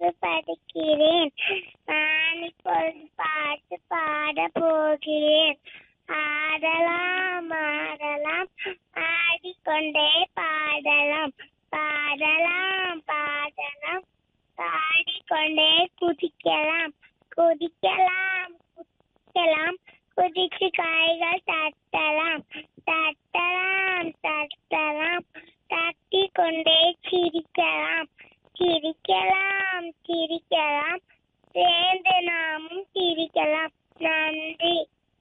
வகுப்பு படிக்கிறேன் நான் இப்பொழுது பாட்டு பாட போகிறேன் ஆடலாம் ஆடலாம் ஆடிக்கொண்டே பாடலாம் பாடலாம் பாடலாம் பாடிக்கொண்டே குதிக்கலாம் குதிக்கலாம் குதிக்கலாம் குதிச்சு காய்கள் தட்டலாம் தட்டலாம் தட்டலாம் தட்டி கொண்டே சிரிக்கலாம் சிரிக்கலாம் சிரிக்கலாம் சேர்ந்து நாமும் சிரிக்கலாம் நன்றி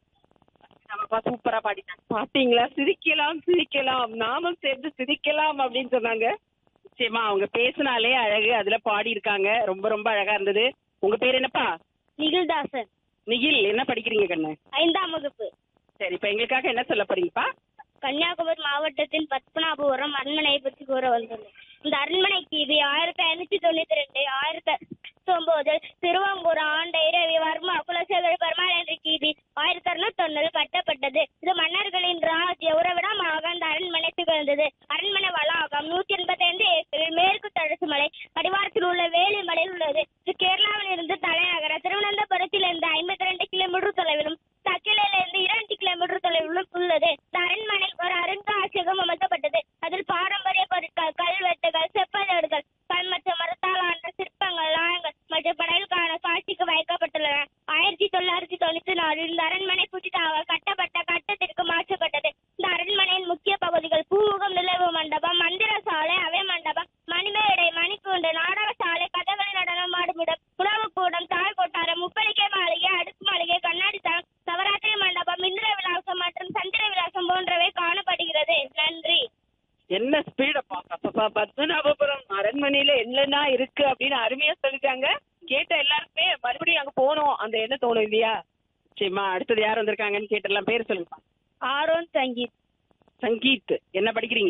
நம்ம சூப்பரா பாடிட்டாங்க பாத்தீங்களா சிரிக்கலாம் சிரிக்கலாம் நாமும் சேர்ந்து சிரிக்கலாம் அப்படின்னு சொன்னாங்க நிச்சயமா அவங்க பேசினாலே அழகு அதுல பாடி இருக்காங்க ரொம்ப ரொம்ப அழகா இருந்தது உங்க பேர் என்னப்பா நிகில்தாசன் நிகில் என்ன படிக்கிறீங்க கண்ணு ஐந்தாம் வகுப்பு சரி இப்ப எங்களுக்காக என்ன சொல்ல போறீங்கப்பா கன்னியாகுமரி மாவட்டத்தின் பத்மநாபபுரம் அரண்மனையை பற்றி கூற வந்துள்ளேன் இந்த அரண்மனைக்கு இது ஆயிரத்தி ஐநூத்தி தொண்ணூத்தி ரெண்டு ஆயிரத்தி ஒன்பது திருவாங்கூர் ஆண்ட இரவி வர்மா குலசேகர பெருமாள் என்ற கிபி ஆயிரத்தி அறுநூத்தி தொண்ணூறு கட்டப்பட்டது இது மன்னர்களின் ராஜ்ய உறவிடமாக அந்த அரண்மனை திகழ்ந்தது அரண்மனை வளாகம் நூத்தி எண்பத்தி ஐந்து ஏக்கரில் மேற்கு தொடர்ச்சி மலை அடிவாரத்தில் உள்ள வேலிமலையில் உள்ளது இது கேரளாவில் இருந்து தலைநகர திருவனந்தபுரத்தில் இருந்து ஐம்பத்தி ரெண்டு கிலோமீட்டர் தொலைவிலும் தக்கிலையில இருந்து இரண்டு கிலோமீட்டர் தொலைவிலும் உள்ளது இந்த அரண்மனை ஒரு அருங்காட்சியகம் அமைக்கப்பட்டது அதில் பாரம்பரிய பொருட்கள் கல்வெட்டுகள் செப்பலேடுகள் கல் மற்றும் மரத்தால் ஆன சிற்பங்கள் நாயங்கள் மற்றும் படைகளுக்கான காட்சிக்கு வைக்கப்பட்டுள்ளன ஆயிரத்தி தொள்ளாயிரத்தி தொண்ணூத்தி நாலில் இந்த அரண்மனை புதிதாக கட்டப்பட்ட கட்டத்திற்கு மாற்றப்பட்டது இந்த அரண்மனையின் முக்கிய பகுதிகள் பூமுகம் நிலவு மண்டபம் மந்திர சாலை அவை மண்டபம் மணிமேடை மணிக்கூண்டு நாடக சாலை கதகளி நடனம் ஆடுமிடம் உணவு கூடம் தாழ் கொட்டாரம் முப்பளிகை மாளிகை அடுக்கு மாளிகை கண்ணாடி தளம் நவராத்திரி மண்டபம் இந்திர விலாசம் மற்றும் சந்திர விலாசம் போன்றவை காணப்படுகிறது நன்றி என்ன ஸ்பீடப்பா அப்பப்பா பத்மநாபபுரம் அரண்மனையில என்னென்ன இருக்கு அப்படின்னு அருமையா சொல்லிட்டாங்க கேட்ட எல்லாருக்குமே மறுபடியும் அங்க போகணும் அந்த என்ன தோணும் இல்லையா சரிம்மா அடுத்தது யார் வந்திருக்காங்கன்னு கேட்டுடலாம் பேர் சொல்லுங்கப்பா ஆரோன் சங்கீத் சங்கீத் என்ன படிக்கிறீங்க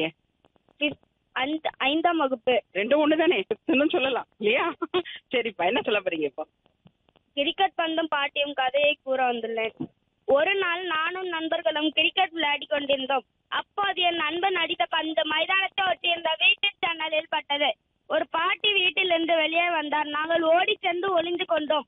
அந்த ஐந்தாம் வகுப்பு ரெண்டும் ஒண்ணு தானே இன்னும் சொல்லலாம் இல்லையா சரிப்பா என்ன சொல்ல போறீங்க இப்போ கிரிக்கெட் பந்தும் பாட்டியும் கதையை கூற வந்துள்ளேன் ஒரு நாள் நானும் நண்பர்களும் கிரிக்கெட் விளையாடி கொண்டிருந்தோம் அப்போது என் நண்பன் அடித்த பந்து மைதானத்தை ஒட்டியிருந்த வீட்டு ஜன்னலில் பட்டது ஒரு பாட்டி வீட்டிலிருந்து வெளியே வந்தார் நாங்கள் ஓடி சென்று ஒளிந்து கொண்டோம்